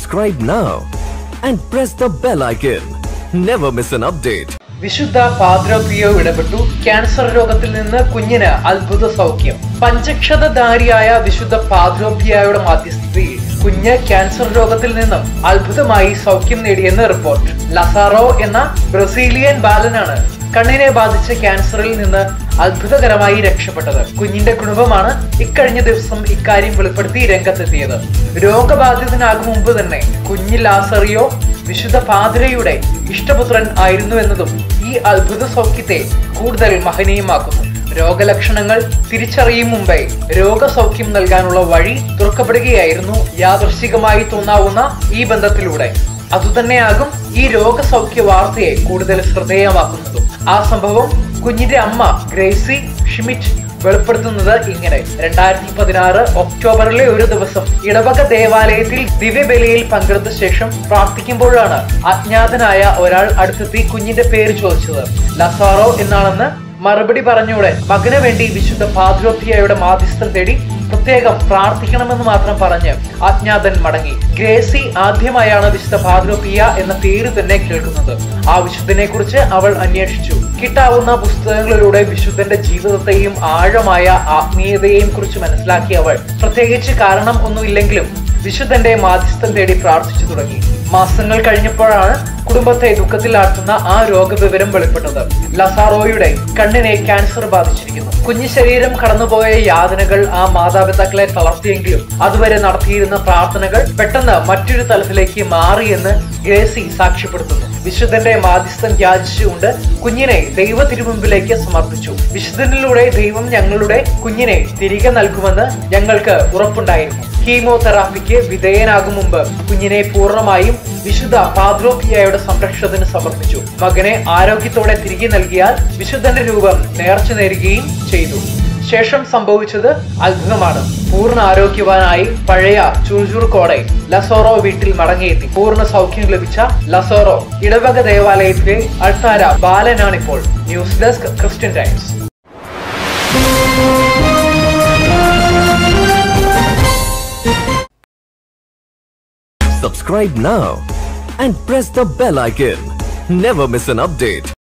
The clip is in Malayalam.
Subscribe now and press the bell icon. Never miss an update. വിശുദ്ധ പാദ്രോപിയോ ഇടപെട്ടു ക്യാൻസർ രോഗത്തിൽ നിന്ന് കുഞ്ഞിന് അത്ഭുത സൗഖ്യം പഞ്ചക്ഷതധാരിയായ വിശുദ്ധ പാദ്രോപിയായുടെ മധ്യസ്ഥതയിൽ കുഞ്ഞ് ക്യാൻസർ രോഗത്തിൽ നിന്നും അത്ഭുതമായി സൗഖ്യം നേടിയെന്ന് റിപ്പോർട്ട് ലസാറോ എന്ന ബ്രസീലിയൻ ബാലനാണ് കണ്ണിനെ ബാധിച്ച ക്യാൻസറിൽ നിന്ന് അത്ഭുതകരമായി രക്ഷപ്പെട്ടത് കുഞ്ഞിന്റെ കുടുംബമാണ് ഇക്കഴിഞ്ഞ ദിവസം ഇക്കാര്യം വെളിപ്പെടുത്തി രംഗത്തെത്തിയത് രോഗബാധിതനാകും മുമ്പ് തന്നെ കുഞ്ഞ് ലാസറിയോ വിശുദ്ധ പാതിരയുടെ ഇഷ്ടപുത്രൻ ആയിരുന്നു എന്നതും ഈ അത്ഭുത സൗഖ്യത്തെ കൂടുതൽ മഹനീയമാക്കുന്നു രോഗലക്ഷണങ്ങൾ തിരിച്ചറിയും മുമ്പേ രോഗസൗഖ്യം നൽകാനുള്ള വഴി തുറക്കപ്പെടുകയായിരുന്നു യാദൃശികമായി തോന്നാവുന്ന ഈ ബന്ധത്തിലൂടെ അതുതന്നെയാകും ഈ രോഗസൗഖ്യ വാർത്തയെ കൂടുതൽ ശ്രദ്ധേയമാക്കുന്നതും ആ സംഭവം കുഞ്ഞിന്റെ അമ്മ ഗ്രേസി ഷിമിറ്റ് വെളിപ്പെടുത്തുന്നത് ഇങ്ങനെ രണ്ടായിരത്തി പതിനാറ് ഒക്ടോബറിലെ ഒരു ദിവസം ഇടവക ദേവാലയത്തിൽ ദിവ്യബലിയിൽ പങ്കെടുത്ത ശേഷം പ്രാർത്ഥിക്കുമ്പോഴാണ് അജ്ഞാതനായ ഒരാൾ അടുത്തെത്തി കുഞ്ഞിന്റെ പേര് ചോദിച്ചത് ലസാറോ എന്നാണെന്ന് മറുപടി പറഞ്ഞുകൂടെ മകന് വേണ്ടി വിശുദ്ധ പാദ്രോപ്പിയയുടെ മാധ്യസ്ഥം തേടി പ്രത്യേകം പ്രാർത്ഥിക്കണമെന്ന് മാത്രം പറഞ്ഞ് അജ്ഞാതൻ മടങ്ങി ഗ്രേസി ആദ്യമായാണ് വിശുദ്ധ പാദ്രോപ്പിയ എന്ന പേര് തന്നെ കേൾക്കുന്നത് ആ വിശുദ്ധനെ കുറിച്ച് അവൾ അന്വേഷിച്ചു കിട്ടാവുന്ന പുസ്തകങ്ങളിലൂടെ വിശുദ്ധന്റെ ജീവിതത്തെയും ആഴമായ ആത്മീയതയെയും കുറിച്ച് മനസ്സിലാക്കിയ അവൾ പ്രത്യേകിച്ച് കാരണം ഒന്നുമില്ലെങ്കിലും വിശുദ്ധന്റെ മാധ്യസ്ഥം തേടി പ്രാർത്ഥിച്ചു തുടങ്ങി മാസങ്ങൾ കഴിഞ്ഞപ്പോഴാണ് കുടുംബത്തെ ദുഃഖത്തിലാഴ്ത്തുന്ന ആ രോഗവിവരം വെളിപ്പെട്ടത് ലസാറോയുടെ കണ്ണിനെ ക്യാൻസർ ബാധിച്ചിരിക്കുന്നു കുഞ്ഞു ശരീരം കടന്നുപോയ യാതനകൾ ആ മാതാപിതാക്കളെ തളർത്തിയെങ്കിലും അതുവരെ നടത്തിയിരുന്ന പ്രാർത്ഥനകൾ പെട്ടെന്ന് മറ്റൊരു തലത്തിലേക്ക് മാറിയെന്ന് ഗ്രേസി സാക്ഷ്യപ്പെടുത്തുന്നു വിശുദ്ധന്റെ മാധ്യസ്ഥം യാചിച്ചുകൊണ്ട് കുഞ്ഞിനെ ദൈവ തിരുമുമ്പിലേക്ക് സമർപ്പിച്ചു വിശുദ്ധനിലൂടെ ദൈവം ഞങ്ങളുടെ കുഞ്ഞിനെ തിരികെ നൽകുമെന്ന് ഞങ്ങൾക്ക് ഉറപ്പുണ്ടായിരുന്നു കീമോതെറാപ്പിക്ക് വിധേയനാകും മുമ്പ് കുഞ്ഞിനെ പൂർണ്ണമായും വിശുദ്ധ പാദ്രോപിയയുടെ സംരക്ഷണത്തിന് സമർപ്പിച്ചു മകനെ ആരോഗ്യത്തോടെ തിരികെ നൽകിയാൽ വിശുദ്ധന്റെ രൂപം നേർച്ച നേരുകയും ചെയ്തു ശേഷം സംഭവിച്ചത് അത്ഭുതമാണ് പൂർണ്ണ ആരോഗ്യവാനായി പഴയ ചുറുചുറുക്കോടെ ലസോറോ വീട്ടിൽ മടങ്ങിയെത്തി പൂർണ്ണ സൗഖ്യം ലഭിച്ച ലസോറോ ഇടവക ദേവാലയത്തിലെ അൾത്താര ബാലനാണിപ്പോൾ news desk Christian Times Subscribe now and press the bell icon. Never miss an update.